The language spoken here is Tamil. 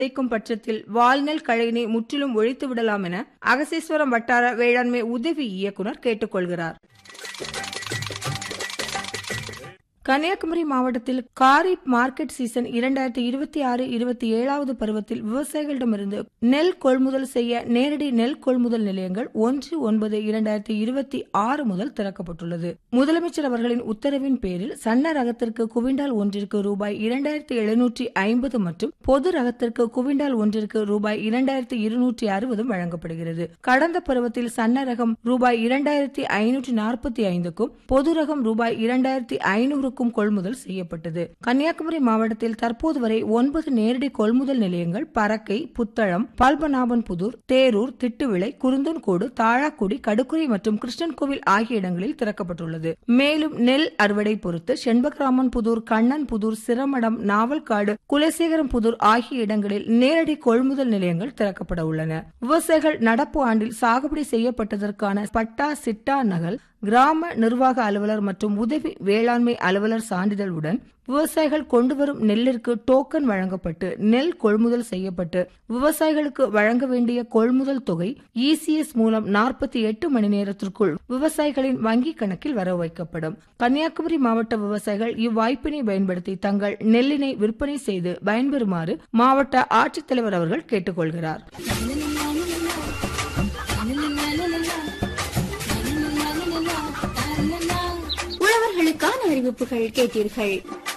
கிடைக்கும் பட்சத்தில் வால்நெல் கழையினை முற்றிலும் ஒழித்து விடலாம் என அகசீஸ்வரம் வட்டார வேளாண்மை உதவி இயக்குனர் கேட்டுக்கொள்கிறார் கன்னியாகுமரி மாவட்டத்தில் காரிப் மார்க்கெட் சீசன் இரண்டாயிரத்தி இருபத்தி ஆறு இருபத்தி ஏழாவது பருவத்தில் விவசாயிகளிடமிருந்து நெல் கொள்முதல் செய்ய நேரடி நெல் கொள்முதல் நிலையங்கள் ஒன்று ஒன்பது இரண்டாயிரத்தி இருபத்தி ஆறு முதல் திறக்கப்பட்டுள்ளது முதலமைச்சர் அவர்களின் உத்தரவின் பேரில் சன்ன ரகத்திற்கு குவிண்டால் ஒன்றிற்கு ரூபாய் இரண்டாயிரத்தி எழுநூற்றி ஐம்பது மற்றும் பொது ரகத்திற்கு குவிண்டால் ஒன்றிற்கு ரூபாய் இரண்டாயிரத்தி இருநூற்றி அறுபதும் வழங்கப்படுகிறது கடந்த பருவத்தில் சன்ன ரகம் ரூபாய் இரண்டாயிரத்தி ஐநூற்றி நாற்பத்தி ஐந்துக்கும் பொது ரகம் ரூபாய் இரண்டாயிரத்தி ஐநூறு ரூபாய்க்கும் கொள்முதல் செய்யப்பட்டது கன்னியாகுமரி மாவட்டத்தில் தற்போது வரை ஒன்பது நேரடி கொள்முதல் நிலையங்கள் பறக்கை புத்தளம் பல்பநாபன் புதூர் தேரூர் திட்டுவிளை குருந்தன்கோடு தாழாக்குடி கடுக்குறை மற்றும் கிருஷ்ணன் கோவில் ஆகிய இடங்களில் திறக்கப்பட்டுள்ளது மேலும் நெல் அறுவடை பொறுத்து செண்பகராமன் புதூர் கண்ணன் புதூர் சிரமடம் நாவல்காடு குலசேகரம் புதூர் ஆகிய இடங்களில் நேரடி கொள்முதல் நிலையங்கள் திறக்கப்பட உள்ளன விவசாயிகள் நடப்பு ஆண்டில் சாகுபடி செய்யப்பட்டதற்கான பட்டா சிட்டா நகல் கிராம நிர்வாக அலுவலர் மற்றும் உதவி வேளாண்மை அலுவலர் சான்றிதழுடன் விவசாயிகள் கொண்டு வரும் நெல்லிற்கு டோக்கன் வழங்கப்பட்டு நெல் கொள்முதல் செய்யப்பட்டு விவசாயிகளுக்கு வழங்க வேண்டிய கொள்முதல் தொகை இசிஎஸ் மூலம் நாற்பத்தி எட்டு மணி நேரத்திற்குள் விவசாயிகளின் வங்கி கணக்கில் வர வைக்கப்படும் கன்னியாகுமரி மாவட்ட விவசாயிகள் இவ்வாய்ப்பினை பயன்படுத்தி தங்கள் நெல்லினை விற்பனை செய்து பயன்பெறுமாறு மாவட்ட ஆட்சித்தலைவர் அவர்கள் கேட்டுக்கொள்கிறார் உழவர்களுக்கான அறிவிப்புகள் கேட்டீர்கள்